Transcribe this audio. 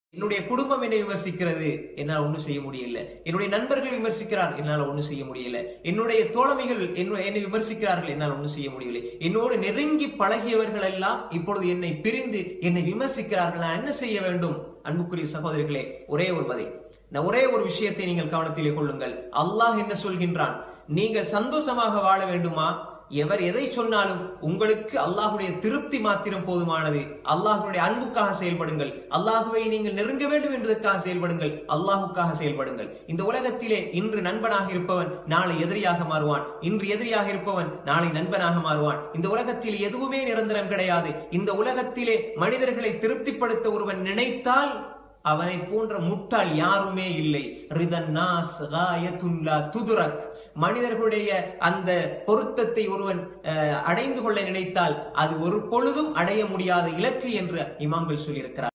என்னுடைய குடும்பம் என்னை விமர்சிக்கிறது என்னால் ஒன்றும் செய்ய முடியல என்னுடைய நண்பர்கள் விமர்சிக்கிறார் என்னால் ஒன்றும் செய்ய முடியல என்னுடைய தோழமைகள் என்ன- என்னை விமர்சிக்கிறார்கள் என்னால் ஒன்றும் செய்ய முடியல என்னோடு நெருங்கி பழகியவர்கள் எல்லாம் இப்பொழுது என்னை பிரிந்து என்னை விமர்சிக்கிறார்கள் நான் என்ன செய்ய வேண்டும் அன்புக்குரிய சகோதரிகளே ஒரே ஒரு மதை நான் ஒரே ஒரு விஷயத்தை நீங்கள் கவனத்திலே கொள்ளுங்கள் அல்லாஹ் என்ன சொல்கின்றான் நீங்கள் சந்தோஷமாக வாழ வேண்டுமா எவர் எதை சொன்னாலும் உங்களுக்கு அல்லாஹுடைய திருப்தி மாத்திரம் போதுமானது அல்லாஹுடைய அன்புக்காக செயல்படுங்கள் அல்லாஹுவை நீங்கள் நெருங்க வேண்டும் என்பதற்காக செயல்படுங்கள் அல்லாஹுக்காக செயல்படுங்கள் இந்த உலகத்திலே இன்று நண்பனாக இருப்பவன் நாளை எதிரியாக மாறுவான் இன்று எதிரியாக இருப்பவன் நாளை நண்பனாக மாறுவான் இந்த உலகத்தில் எதுவுமே நிரந்தரம் கிடையாது இந்த உலகத்திலே மனிதர்களை திருப்திப்படுத்த ஒருவன் நினைத்தால் அவனை போன்ற முட்டாள் யாருமே இல்லை ரிதன் நாஸ் காயத்துன் லா துதுரக் மனிதர்களுடைய அந்த பொருத்தத்தை ஒருவன் அஹ், அடைந்து கொள்ள நினைத்தால் அது ஒரு பொழுதும் அடைய முடியாத இலக்கு என்று இமாம்கள் சொல்லியிருக்கிறார்